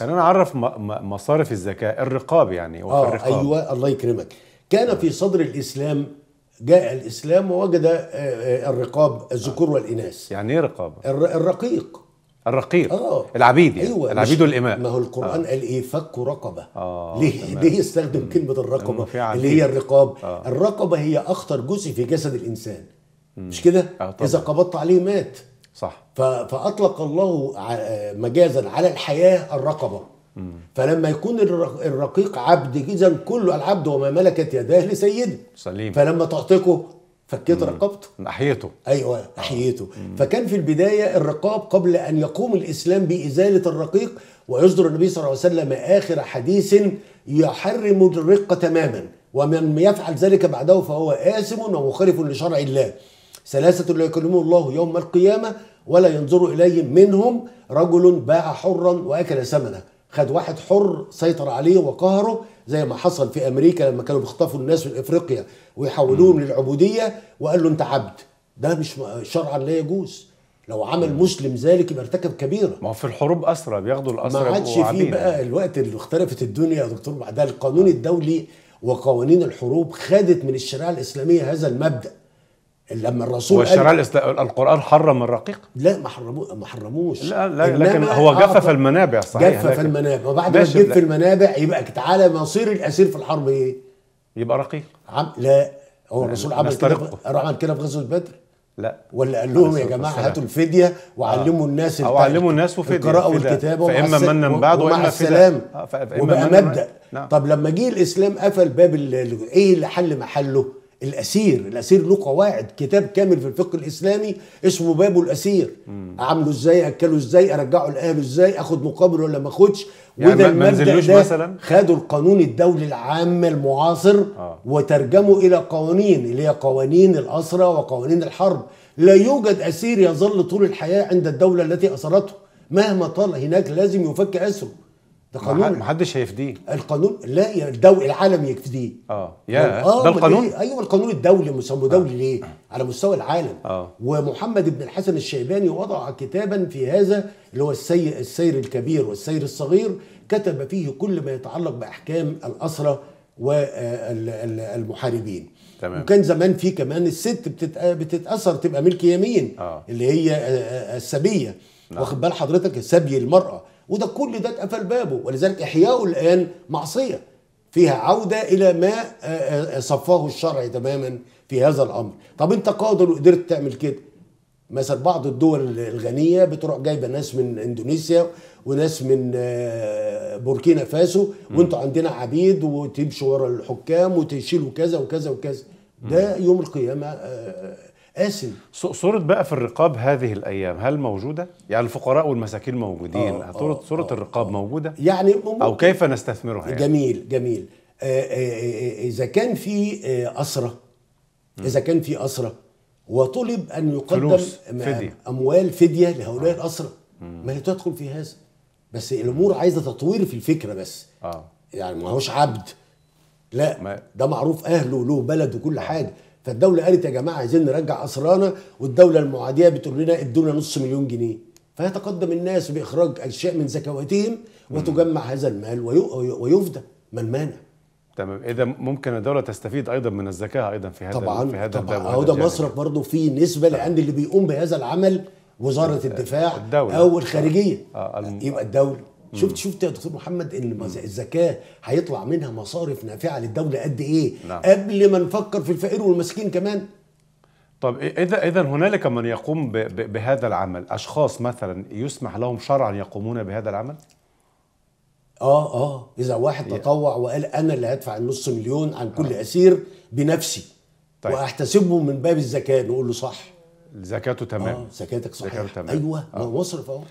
خلينا نعرف م- م- مصارف الزكاه الرقاب يعني وفي اه الرقاب ايوه الله يكرمك كان في صدر الاسلام جاء الاسلام ووجد آه، آه، الرقاب الذكور والاناث يعني ايه رقابه الر- الرقيق الرقيق اه العبيد يعني ايوه العبيد مش- والاماء ما هو القران قال ايه فك رقبه آه، ليه تمام. ليه يستخدم كلمه لأنه الرقبه في عبيد. اللي هي الرقاب آه. الرقبه هي اخطر جزء في جسد الانسان مش كده آه، طبعا. اذا قبضت عليه مات صح ف- فاطلق الله ع- مجازا على الحياه الرقبه فلما يكون الر- الرقيق عبد اذا كل العبد وما ملكت يداه لسيده سليم فلما تعتقه فكيت رقبته ناحيته ايوه احييته فكان في البدايه الرقاب قبل ان يقوم الاسلام بازاله الرقيق ويصدر النبي صلى الله عليه وسلم اخر حديث يحرم الرق تماما ومن يفعل ذلك بعده فهو آثم ومخالف لشرع الله ثلاثة لا يكلمه الله يوم القيامة ولا ينظر إليهم منهم رجل باع حرا وأكل ثمنه خد واحد حر سيطر عليه وقهره زي ما حصل في أمريكا لما كانوا بيخطفوا الناس من إفريقيا ويحولوهم للعبودية وقال له أنت عبد ده مش شرعا لا يجوز لو عمل مسلم ذلك يبقى ارتكب كبيره ما هو في الحروب اسرى بياخدوا ما الاسرى عادش يبقوا فيه عبيد بقى الوقت اللي اختلفت الدنيا يا دكتور بعدها القانون الدولي وقوانين الحروب خدت من الشريعه الاسلاميه هذا المبدا لما الرسول والشرع قال الإسلام القرآن حرم الرقيق لا ما حرموه ما حرموش لا, لا إنما لكن هو جفف أعطى- المنابع صحيح جفف لكن المنابع وبعد ما ماشي، تجف لا. المنابع يبقى تعالى مصير الاسير في الحرب ايه؟ يبقى رقيق عم لا هو الرسول عمل كده نسترقه. في- عمل كده في غزوه بدر لا ولا قال لهم يا عليه الصلاة جماعه والسلام. هاتوا الفديه وعلموا الناس أو بتاع علموا الناس وفدية. القراءه فداء. والكتابه فإما ومع الس- منا بعد ومع وإما السلام فداء. آه، فإما وبقى منا مبدا نعم. طب لما جه الاسلام قفل باب ال- ال- ايه اللي حل محله الاسير الاسير له قواعد كتاب كامل في الفقه الاسلامي اسمه باب الاسير اعامله ازاي اكله ازاي ارجعه لاهله ازاي اخد مقابل ولا ما اخدش يعني وده ما- ما المبدأ نزلوش ده مثلاً؟ خدوا القانون الدولي العام المعاصر آه. وترجموا الى قوانين اللي هي قوانين الاسرى وقوانين الحرب لا يوجد اسير يظل طول الحياه عند الدوله التي اسرته مهما طال هناك لازم يفك اسره ده ما حد- قانون ما حدش هيفديه القانون لا يا الدولة العالم يكفيه اه يا آه، ده أمال القانون إيه؟ ايوه القانون الدولي مسمى دولي ليه؟ على مستوى العالم آه. ومحمد بن الحسن الشيباني وضع كتابا في هذا اللي هو السير, السير الكبير والسير الصغير كتب فيه كل ما يتعلق باحكام الاسرى والمحاربين تمام. وكان زمان في كمان الست بتت- بتتاثر تبقى ملك يمين آه. اللي هي آه، آه، السبيه واخد بال حضرتك سبي المراه وده كل ده اتقفل بابه ولذلك احياؤه الان معصيه فيها عوده الى ما آه، آه، صفاه الشرع تماما في هذا الامر طب انت قادر وقدرت تعمل كده مثلا بعض الدول الغنيه بتروح جايبه ناس من اندونيسيا وناس من آه، بوركينا فاسو وانتوا عندنا عبيد وتمشوا ورا الحكام وتشيلوا كذا وكذا وكذا ده يوم القيامه آه، آسم ص- صورة بقى في الرقاب هذه الأيام هل موجودة؟ يعني الفقراء والمساكين موجودين آه، صورة, آه، صورة آه، الرقاب موجودة؟ يعني أو كيف نستثمرها يعني؟ جميل جميل آه، آه، آه، اذا كان في آه، اسره اذا كان في اسره وطلب ان يقدم فلوس، م- فدية. اموال فديه لهؤلاء الاسره ما هي تدخل في هذا بس الامور عايزه تطوير في الفكره بس اه يعني ما هوش عبد لا ما- ده معروف اهله وله بلد وكل حاجه فالدوله قالت يا جماعه عايزين نرجع اسرانا والدوله المعاديه بتقول لنا ادونا نص مليون جنيه فيتقدم الناس باخراج اشياء من زكواتهم وتجمع هذا المال وي- ويفدى من مانع تمام إذا ممكن الدولة تستفيد أيضا من الزكاة أيضا في هذا طبعا في هذا طبعا الباب اهو وهذا ده الجانب. مصرف برضه فيه نسبه لان اللي بيقوم بهذا العمل وزاره الدفاع الدولة. او الخارجيه آه، الم- يبقى الدوله شفت شفت يا دكتور محمد ان المز- الزكاه هيطلع منها مصارف نافعه للدوله قد ايه نعم. قبل ما نفكر في الفقير والمسكين كمان طب إذا إذا هنالك من يقوم ب- ب- بهذا العمل أشخاص مثلا يسمح لهم شرعا يقومون بهذا العمل؟ اه اه اذا واحد تطوع وقال انا اللي هدفع النص مليون عن كل اسير بنفسي طيب. واحتسبه من باب الزكاه نقول له صح زكاته تمام اه زكاتك صحيح زكاته تمام. ايوه آه. ما هو مصرف اهو